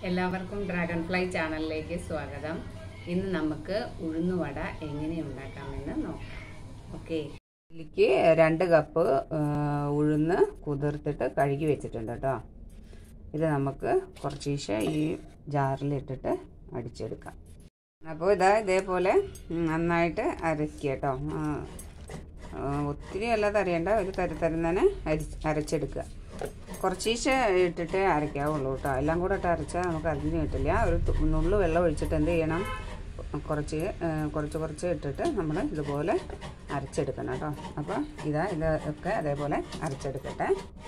എല്ലാവർക്കും dragon fly ചാനലിലേക്ക് സ്വാഗതം ഇന്ന് നമുക്ക് ഉഴുന്നുവട എങ്ങനെ ഉണ്ടാക്കാമെന്ന് നോക്കാം ഓക്കെ ഇതിലേക്ക് രണ്ട് കപ്പ് ആ, ഉഴുന്ന് കുതിർത്തിട്ട് കഴുകി വെച്ചിട്ടുണ്ട് കേട്ടോ ഇത് നമുക്ക് കുറച്ചീശെ ഈ ജാറിലിട്ടിട്ട് അടിച്ചെടുക്കാം അപ്പോൾ ഇതാ ഇതേപോലെ ഉം, നന്നായിട്ട് അരയ്ക്കുക കേട്ടോ ആ, ആ, ഒത്തിരി അല്ലാതെ അറിയണ്ട ഒരു തരത്തരം അരി അരച്ചെടുക്കുക കുറച്ചീശെ ഇട്ടിട്ട് അരയ്ക്കാവുള്ളൂ കേട്ടോ എല്ലാം കൂടെ ഇട്ട് അരച്ചാൽ നമുക്ക് അരിഞ്ഞ് കിട്ടില്ല ഒരു തു- നുള്ളു വെള്ളം ഒഴിച്ചിട്ട് എന്ത് ചെയ്യണം കുറച്ച് ആ, കുറച്ച് കുറച്ച് ഇട്ടിട്ട് നമ്മൾ ഇതുപോലെ അരച്ചെടുക്കണം കേട്ടോ അപ്പോൾ ഇതാ ഇതൊക്കെ അതേപോലെ അരച്ചെടുക്കട്ടെ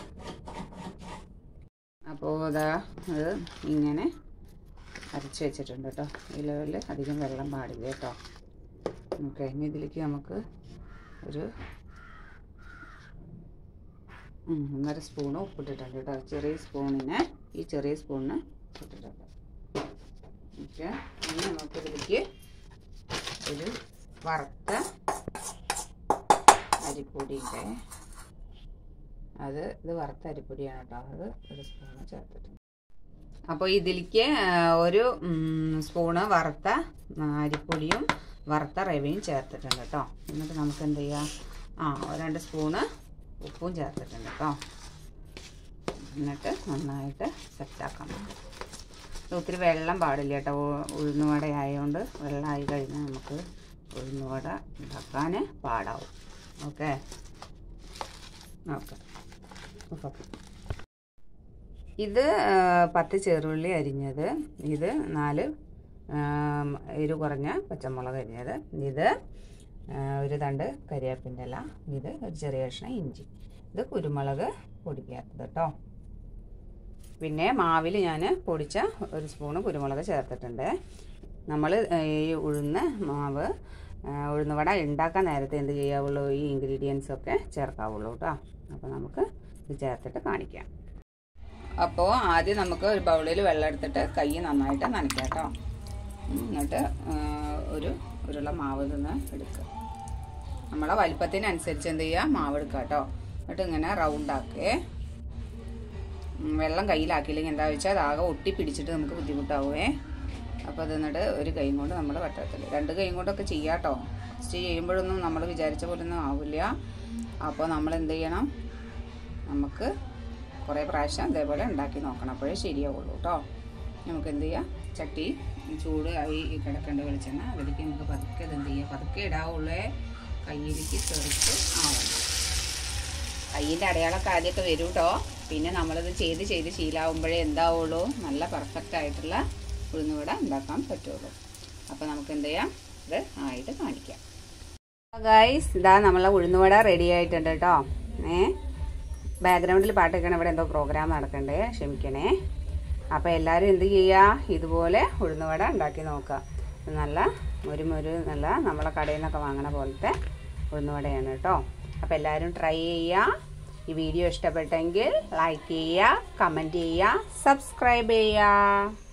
അപ്പോൾ ഇതാ അത് ഇങ്ങനെ അരച്ച് വെച്ചിട്ടുണ്ട് കേട്ടോ ഈ ലെവലിൽ അധികം വെള്ളം പാടില്ല കേട്ടോ ഓക്കെ ഇനി ഇതിലേക്ക് നമുക്ക് ഒരു ഉം, ഒന്നര സ്പൂണ് ഉപ്പിട്ടിട്ടുണ്ട് കേട്ടോ ചെറിയ സ്പൂണിന് ഈ ചെറിയ സ്പൂണിന് ഉപ്പിട്ടിട്ടുണ്ട് ഓക്കെ ഇനി നമുക്കിതിലേക്ക് ഒരു വറുത്ത അരിപ്പൊടിയുടെ അത് ഇത് വറുത്ത അരിപ്പൊടിയാണ് കേട്ടോ അത് ഒരു സ്പൂണ് ചേർത്തിട്ടുണ്ട് അപ്പോൾ ഇതിലേക്ക് ആ, ഒരു ഉം, സ്പൂണ് വറുത്ത ആ, അരിപ്പൊടിയും വറുത്ത റവയും ചേർത്തിട്ടുണ്ട് കേട്ടോ എന്നിട്ട് നമുക്ക് എന്ത് ചെയ്യാം ആ ഒരു രണ്ട് സ്പൂണ് ഉപ്പും ചേർത്തിട്ടുണ്ട് കേട്ടോ എന്നിട്ട് നന്നായിട്ട് സെറ്റാക്കാൻ പറ്റും ഇത് ഒത്തിരി വെള്ളം പാടില്ല കേട്ടോ ഉ- ഉഴുന്നുവട ആയതുകൊണ്ട് വെള്ളമായി കഴിഞ്ഞാൽ നമുക്ക് ഉഴുന്നുവട ഉണ്ടാക്കാൻ പാടാവും ഓക്കെ ഓക്കെ ഓക്കെ ഇത് ആ, പത്ത് ചെറുള്ളി അരിഞ്ഞത് ഇത് നാല് ആം, എരിവ് കുറഞ്ഞ പച്ചമുളക് അരിഞ്ഞത് ഇത് ആ, ഒരു തണ്ട് കരിവേപ്പിൻ്റെ ഇല ഇത് ഒരു ചെറിയ കഷ്ണം ഇഞ്ചി ഇത് കുരുമുളക് പൊടിക്കാത്തത് കേട്ടോ പിന്നെ മാവിൽ ഞാൻ പൊടിച്ച ഒരു സ്പൂണ് കുരുമുളക് ചേർത്തിട്ടുണ്ട് നമ്മൾ ഈ ഉഴുന്ന് മാവ് ആ, ഉഴുന്നുവട ഉണ്ടാക്കാൻ നേരത്തെ എന്ത് ചെയ്യാവുള്ളൂ ഈ ഇൻഗ്രീഡിയൻസ് ഒക്കെ ചേർക്കാവുള്ളൂ കേട്ടോ അപ്പോൾ നമുക്ക് ഇത് ചേർത്തിട്ട് കാണിക്കാം അപ്പോൾ ആദ്യം നമുക്ക് ഒരു ബൗളിൽ വെള്ളം എടുത്തിട്ട് കൈ നന്നായിട്ട് നനയ്ക്കാം കേട്ടോ ഉം, എന്നിട്ട് ആ, ഒരു ഉരുള മാവ് നിന്ന് എടുക്കുക നമ്മളെ വലിപ്പത്തിനനുസരിച്ച് എന്ത് ചെയ്യുക മാവ് എടുക്കുക കേട്ടോ എന്നിട്ട് ഇങ്ങനെ റൗണ്ട് ആക്കേ ഉം, വെള്ളം കയ്യിലാക്കിയില്ലെങ്കിൽ എന്താ വെച്ചാൽ അത് ആകെ ഒട്ടി പിടിച്ചിട്ട് നമുക്ക് ബുദ്ധിമുട്ടാവുമേ അപ്പോൾ അത് എന്നിട്ട് ഒരു കൈ കൊണ്ട് നമ്മൾ വട്ടത്തിൽ രണ്ട് കൈ കൊണ്ടൊക്കെ ചെയ്യാം കേട്ടോ ഫസ്റ്റ് ചെയ്യുമ്പോഴൊന്നും നമ്മൾ വിചാരിച്ച പോലെ ഒന്നും ആവില്ല അപ്പോൾ നമ്മൾ എന്ത് ചെയ്യണം നമുക്ക് കുറേ പ്രാവശ്യം ഇതേപോലെ ഉണ്ടാക്കി നോക്കണം അപ്പോഴേ ശരിയാവുള്ളൂ കേട്ടോ നമുക്ക് എന്ത് ചെയ്യാം ചട്ടി ചൂട് ആയി കിടക്കേണ്ട വെളിച്ചെണ്ണ അതിലേക്ക് നമുക്ക് പതുക്കെ ഇത് എന്ത് ചെയ്യുക പതുക്കെ ഇടാവുള്ളേ കയ്യിലേക്ക് തെറിച്ച് ആവണം കയ്യിൻ്റെ അടയാളമൊക്കെ ആദ്യമൊക്കെ വരും കേട്ടോ പിന്നെ നമ്മളിത് ചെയ്ത് ചെയ്ത് ശീലാവുമ്പോഴേ എന്താവുള്ളൂ നല്ല പെർഫെക്റ്റ് ആയിട്ടുള്ള ഉഴുന്നുവട ഉണ്ടാക്കാൻ പറ്റുള്ളൂ അപ്പോൾ നമുക്ക് എന്ത് ചെയ്യാം ഇത് ആയിട്ട് കാണിക്കാം ഗൈസ് ഇതാ നമ്മളെ ഉഴുന്നുവട റെഡി ആയിട്ടുണ്ട് കേട്ടോ ഏ ബാക്ക്ഗ്രൗണ്ടിൽ പാട്ടൊക്കെയാണ് ഇവിടെ എന്തോ പ്രോഗ്രാം നടക്കണ്ടേ ക്ഷമിക്കണേ അപ്പോൾ എല്ലാവരും എന്ത് ചെയ്യുക ഇതുപോലെ ഉഴുന്നുവട ഉണ്ടാക്കി നോക്കുക നല്ല ഒരു ഒരു നല്ല നമ്മളെ കടയിൽ നിന്നൊക്കെ വാങ്ങണ പോലത്തെ ഉഴുന്നുവടയാണ് കേട്ടോ അപ്പോൾ എല്ലാവരും ട്രൈ ചെയ്യുക ഈ വീഡിയോ ഇഷ്ടപ്പെട്ടെങ്കിൽ ലൈക്ക് ചെയ്യുക കമൻറ്റ് ചെയ്യുക സബ്സ്ക്രൈബ് ചെയ്യുക